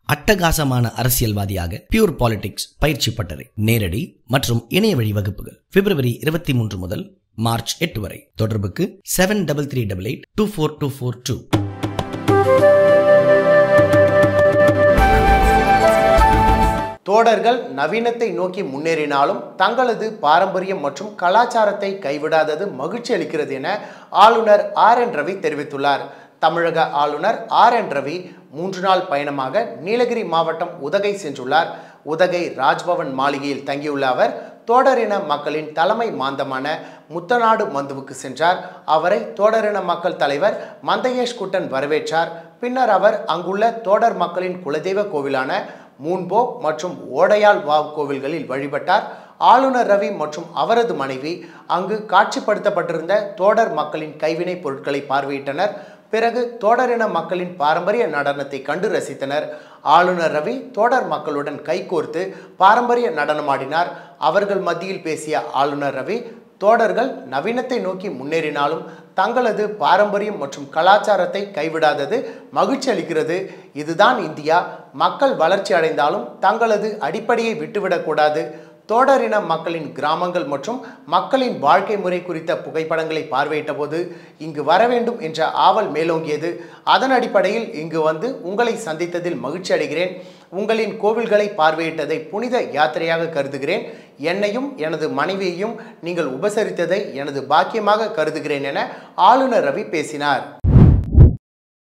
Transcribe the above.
அட்டகாசமான அரசியல்வாதியாக pure politics பயிற்சி பட்டறை நேரடி மற்றும் இணைய வழி வகுப்புகள் பிப்ரவரி இருபத்தி மூன்று முதல் மார்ச் எட்டு வரை தொடர்புக்கு seven double three double eight two four two four two தோடர்கள் நவீனத்தை நோக்கி முன்னேறினாலும் தங்களது பாரம்பரியம் மற்றும் கலாச்சாரத்தை கைவிடாதது மகிழ்ச்சி அளிக்கிறது என ஆளுநர் ஆர் என் ரவி தெரிவித்துள்ளார் தமிழக ஆளுநர் ஆர் என் ரவி மூன்று நாள் பயணமாக நீலகிரி மாவட்டம் உதகை சென்றுள்ளார் உதகை ராஜ்பவன் மாளிகையில் தங்கியுள்ள அவர் தோடரின மக்களின் தலைமை மாந்தமான முத்தநாடு மந்துவுக்கு சென்றார் அவரை தோடரின மக்கள் தலைவர் மந்தையேஷ் குட்டன் வரவேற்றார் பின்னர் அவர் அங்குள்ள தோடர் மக்களின் குலதெய்வ கோவிலான மூன்போ மற்றும் ஓடையால் வாவ் கோவில்களில் வழிபட்டார் ஆளுநர் ரவி மற்றும் அவரது மனைவி அங்கு காட்சிப்படுத்தப்பட்டிருந்த தோடர் மக்களின் கைவினைப் பொருட்களை பார்வையிட்டனர் பிறகு தோடரின மக்களின் பாரம்பரிய நடனத்தை கண்டு ரசித்தனர் ஆளுநர் ரவி தோடர் மக்களுடன் கைகோர்த்து பாரம்பரிய நடனமாடினார் அவர்கள் மத்தியில் பேசிய ஆளுநர் ரவி தோடர்கள் நவீனத்தை நோக்கி முன்னேறினாலும் தங்களது பாரம்பரியம் மற்றும் கலாச்சாரத்தை கைவிடாதது மகிழ்ச்சி அளிக்கிறது இதுதான் இந்தியா மக்கள் வளர்ச்சி அடைந்தாலும் தங்களது அடிப்படையை விட்டுவிடக்கூடாது தோடரின மக்களின் கிராமங்கள் மற்றும் மக்களின் வாழ்க்கை முறை குறித்த புகைப்படங்களை பார்வையிட்ட போது இங்கு வர வேண்டும் என்ற ஆவல் மேலோங்கியது அதன் அடிப்படையில் இங்கு வந்து உங்களை சந்தித்ததில் மகிழ்ச்சி அடைகிறேன் உங்களின் கோவில்களை பார்வையிட்டதை புனித யாத்திரையாக கருதுகிறேன் என்னையும் எனது மனைவியையும் நீங்கள் உபசரித்ததை எனது பாக்கியமாக கருதுகிறேன் என ஆளுநர் ரவி பேசினார்